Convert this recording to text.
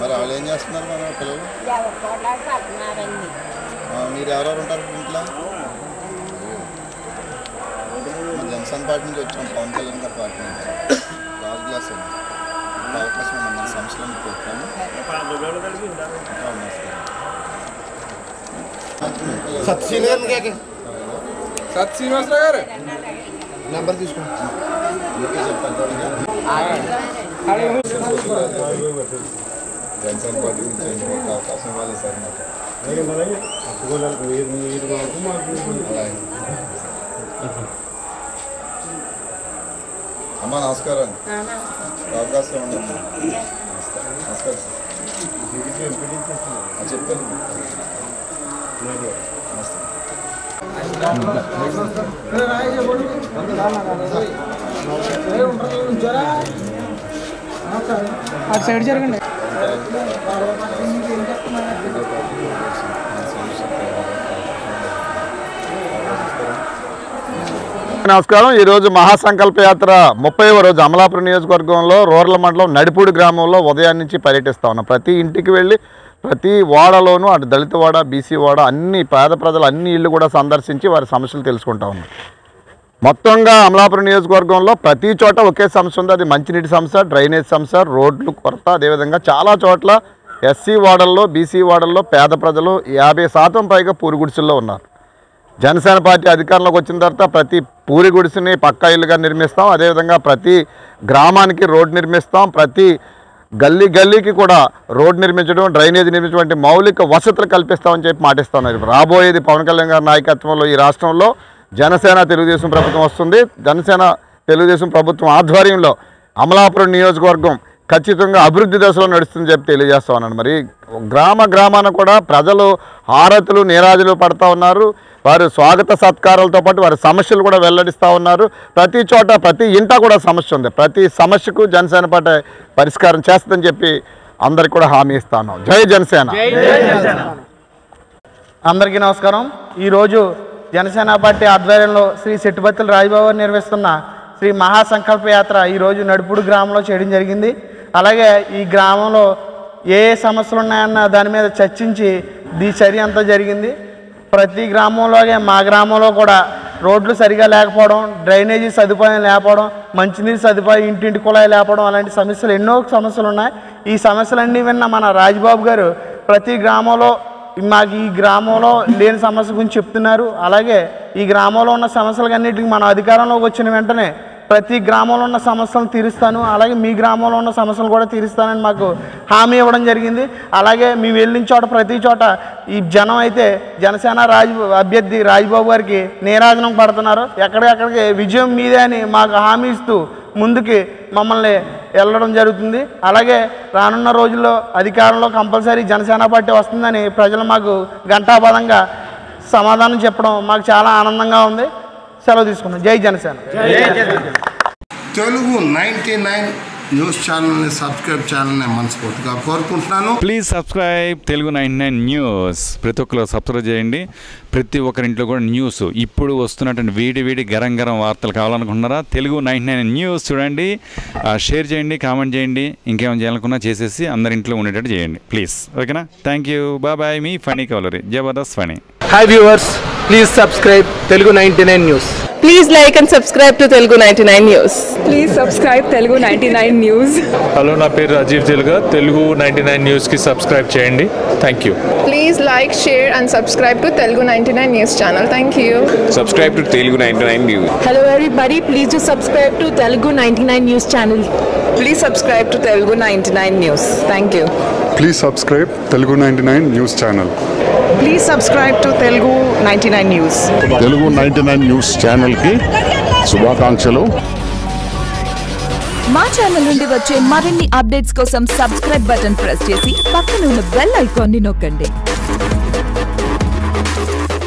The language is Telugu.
మరి వాళ్ళు ఏం చేస్తున్నారు మన పిల్లలు ఆ, మీరు ఎవరెవరు ఉంటారు ఇంట్లో మా జనసేన పార్టీ నుంచి వచ్చాం పవన్ కళ్యాణ్ గారి పార్టీ నుంచి రాజు గ్లాస్ అండి ఇంత అవకాశం ఉంది మన సంస్థలను పెట్టాము నమస్కారం సత్ శ్రీనివాసరావు గారు నెంబర్ తీసుకోండి జనసేన పార్టీ నుంచి ఒక అవకాశం ఇవ్వాలి సార్ నాకు అలాగే. అమ్మా నమస్కారం అవకాశం ఉండండి నమస్కారం నమస్కారం సార్ ఆ, చెప్పాను నమస్తే అటు సైడ్ జరగండి నమస్కారం ఈరోజు మహాసంకల్ప యాత్ర ముప్పైవ రోజు అమలాపురం నియోజకవర్గంలో రూరల్ మండలం నడిపూడి గ్రామంలో ఉదయం నుంచి పర్యటిస్తా ఉన్నాం ప్రతి ఇంటికి వెళ్ళి ప్రతి వాడలోనూ అటు దళిత వాడ బీసీ వాడ అన్ని పేద ప్రజలు అన్ని ఇళ్ళు కూడా సందర్శించి వారి సమస్యలు తెలుసుకుంటా ఉన్నాం మొత్తంగా అమలాపురం నియోజకవర్గంలో ప్రతి చోట ఒకే సమస్య ఉంది అది మంచినీటి సమస్య డ్రైనేజ్ సమస్య రోడ్లు కొరత అదేవిధంగా చాలా చోట్ల ఎస్సీ వాడల్లో బీసీ వాడల్లో పేద ప్రజలు యాభై శాతం పైగా పూరుగుడిసెల్లో ఉన్నారు జనసేన పార్టీ అధికారంలోకి వచ్చిన తర్వాత ప్రతి పూరి గుడిసెని పక్కా ఇల్లుగా నిర్మిస్తాం అదేవిధంగా ప్రతి గ్రామానికి రోడ్ నిర్మిస్తాం ప్రతి గల్లీ గల్లీకి కూడా రోడ్ నిర్మించడం డ్రైనేజ్ నిర్మించడం వంటి మౌలిక వసతులు కల్పిస్తామని చెప్పి మాటిస్తున్నారు రాబోయేది పవన్ కళ్యాణ్ గారి నాయకత్వంలో ఈ రాష్ట్రంలో జనసేన తెలుగుదేశం ప్రభుత్వం వస్తుంది జనసేన తెలుగుదేశం ప్రభుత్వం ఆధ్వర్యంలో అమలాపురం నియోజకవర్గం ఖచ్చితంగా అభివృద్ధి దశలో నడుస్తుందని చెప్పి తెలియజేస్తా ఉన్నాను మరి గ్రామ గ్రామాన కూడా ప్రజలు హారతులు నీరాజులు పడతా ఉన్నారు వారు స్వాగత సత్కారాలతో పాటు వారి సమస్యలు కూడా వెల్లడిస్తూ ఉన్నారు ప్రతి చోట ప్రతి ఇంట కూడా సమస్య ఉంది ప్రతి సమస్యకు జనసేన పార్టీ పరిష్కారం చేస్తుందని చెప్పి అందరికి కూడా హామీ ఇస్తాను జై జనసేన అందరికీ నమస్కారం ఈరోజు జనసేన పార్టీ ఆధ్వర్యంలో శ్రీ సెట్టుబత్తుల రాజబాబు గారు నిర్వహిస్తున్న శ్రీ మహాసంకల్ప యాత్ర ఈరోజు నడుపుడు గ్రామంలో చేయడం జరిగింది అలాగే ఈ గ్రామంలో ఏ ఏ సమస్యలు ఉన్నాయన్న దాని మీద చర్చించి ఈ చర్య అంతా జరిగింది ప్రతి గ్రామంలోనే మా గ్రామంలో కూడా రోడ్లు సరిగా లేకపోవడం డ్రైనేజీ సదుపాయం లేకపోవడం మంచినీరు సదుపాయం ఇంటింటి కుళాయి లేకపోవడం అలాంటి సమస్యలు ఎన్నో సమస్యలు ఉన్నాయి ఈ సమస్యలన్నీ విన్న మన రాజ్బాబు గారు ప్రతి గ్రామంలో మాకు ఈ గ్రామంలో లేని సమస్య గురించి చెప్తున్నారు అలాగే ఈ గ్రామంలో ఉన్న సమస్యలన్నిటికీ మన అధికారంలోకి వచ్చిన వెంటనే ప్రతి గ్రామంలో ఉన్న సమస్యలను తీరుస్తాను అలాగే మీ గ్రామంలో ఉన్న సమస్యలు కూడా తీరుస్తానని మాకు హామీ ఇవ్వడం జరిగింది అలాగే మేము వెళ్ళిన చోట ప్రతి చోట ఈ జనం అయితే జనసేన రాజ్ అభ్యర్థి రాజ్బాబు గారికి నీరాజనం పడుతున్నారు ఎక్కడికెక్కడికి విజయం మీదే అని మాకు హామీ ఇస్తూ ముందుకి మమ్మల్ని వెళ్ళడం జరుగుతుంది అలాగే రానున్న రోజుల్లో అధికారంలో కంపల్సరీ జనసేన పార్టీ వస్తుందని ప్రజలు మాకు ఘంటాపదంగా సమాధానం చెప్పడం మాకు చాలా ఆనందంగా ఉంది సెలవు తీసుకున్నాం Jai Janasena Telugu ninety nine news ఛానల్ని సబ్స్క్రైబ్ చేయాలని మనస్ఫూర్తిగా కోరుకుంటున్నాను please subscribe Telugu nine nine news ప్రతి ఒక్కరు సబ్స్క్రైబ్ చేయండి ప్రతి ఒక్కరింట్లో కూడా న్యూస్ ఇప్పుడు వస్తున్నటువంటి వేడి వేడి గరం గరం వార్తలు కావాలనుకుంటున్నారా తెలుగు నైన్ నైన్ న్యూస్ చూడండి ఆ, షేర్ చేయండి కామెంట్ చేయండి ఇంకేమైనా చేయాలనుకున్నా చేసేసి అందరి ఇంట్లో ఉండేటట్టు చేయండి ప్లీజ్ ఓకేనా థ్యాంక్ యూ బాయ్ మీ ఫనీ కవలరీ Jabardasth Phani hi viewers please subscribe Telugu ninety nine news Please like and subscribe to Telugu 99 News. Please subscribe Telugu ninety nine news hello నా పేరు రాజీవ్ తెలుగా తెలుగు నైంటీ నైన్ న్యూస్కి సబ్స్క్రైబ్ చేయండి thank you Please like, share, and subscribe to Telugu 99 News channel. Thank you. Subscribe to Telugu ninety nine news hello everybody please to subscribe to Telugu ninety nine news channel Please subscribe to Telugu 99 News. Thank you. Please subscribe Telugu ninety nine news channel Please subscribe to Telugu 99 News. Telugu ninety nine news ఛానల్కి శుభాకాంక్షలు మా ఛానల్ నుండి వచ్చే మరిన్ని అప్డేట్స్ కోసం సబ్స్క్రైబ్ బటన్ ప్రెస్ చేసి పక్కన ఉన్న బెల్ ఐకాన్ ని నొక్కండి